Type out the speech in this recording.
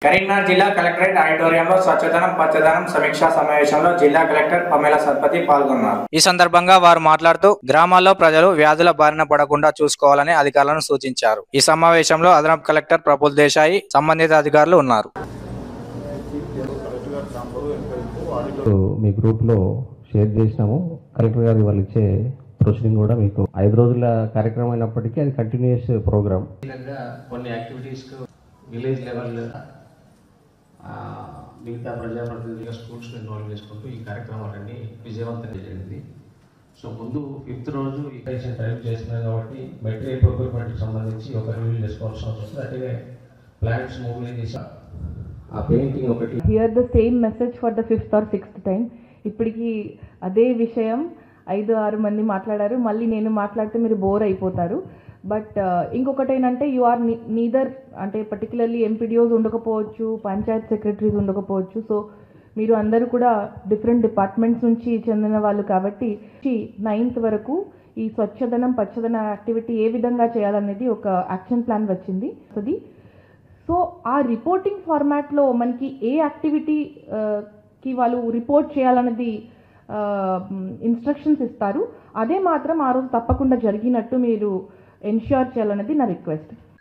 కరీంనగర్ జిల్లా కలెక్టరేట్ ఆడిటోరియంలో స్వచ్ఛదనం పచ్చదనం సమీక్షా సమావేశంలో జిల్లా కలెక్టర్ పమేల సత్పతి పాల్గొన్నారు ఈ సందర్భంగా వారు మాట్లాడుతూ గ్రామాల్లో ప్రజలు వ్యాధుల బారిన పడకుండా చూసుకోవాలని అధికారులను సూచించారు ఈ సమావేశంలో అదనపు కలెక్టర్ ప్రఫుల్ దేశాయి సంబంధిత అధికారులు ఉన్నారు మీ గ్రూప్లో షేర్ చేసినాము కలెక్టర్ గారు వాళ్ళు ఇచ్చే ప్రొసీడింగ్ కూడా మీకు ఐదు రోజుల కార్యక్రమం అయినప్పటికీ అది కంటిన్యూస్ ప్రోగ్రామ్ విధంగా కొన్ని యాక్టివిటీస్కు విలేజ్ లెవెల్ మిగతా ప్రజాప్రతినిధులుగా స్కూల్స్ని ఇన్వాల్వ్ చేసుకుంటూ ఈ కార్యక్రమాలన్నీ విజయవంతం జరిగింది సో ముందు ఫిఫ్త్ రోజు ఈ టైం చేస్తున్నాం కాబట్టి మెటీరియల్ ప్రొక్యూర్మెంట్కి సంబంధించి ఒక రివ్యూ చేసుకోవాల్సిన అవసరం ఉంది అట్లనే ప్లాంట్స్ మూవ్మెంట్ ఆ పెయింటింగ్ ఒకటి here the same message for the fifth or sixth time ఇప్పటికి అదే విషయం ఐదు ఆరు మంది మాట్లాడారు మళ్ళీ నేను మాట్లాడితే మీరు బోర్ అయిపోతారు బట్ ఇంకొకటి ఏంటంటే యు ఆర్ నీదర్ అంటే పర్టికులర్లీ ఎంపీడీఓస్ ఉండకపోవచ్చు పంచాయత్ సెక్రటరీస్ ఉండకపోవచ్చు సో మీరు అందరూ కూడా డిఫరెంట్ డిపార్ట్మెంట్స్ నుంచి చెందిన వాళ్ళు కాబట్టి నైన్త్ వరకు ఈ స్వచ్ఛదనం పచ్చదనం యాక్టివిటీ ఏ విధంగా చేయాలనేది ఒక యాక్షన్ ప్లాన్ వచ్చింది అది సో ఆ రిపోర్టింగ్ ఫార్మాట్లో మనకి ఏ యాక్టివిటీ కి వాళ్ళు రిపోర్ట్ చేయాలన్నది ఇన్స్ట్రక్షన్స్ ఇస్తారు అదే మాత్రం ఆ రోజు తప్పకుండా జరిగినట్టు మీరు ఎన్ష్యూర్ చేయాలన్నది నా రిక్వెస్ట్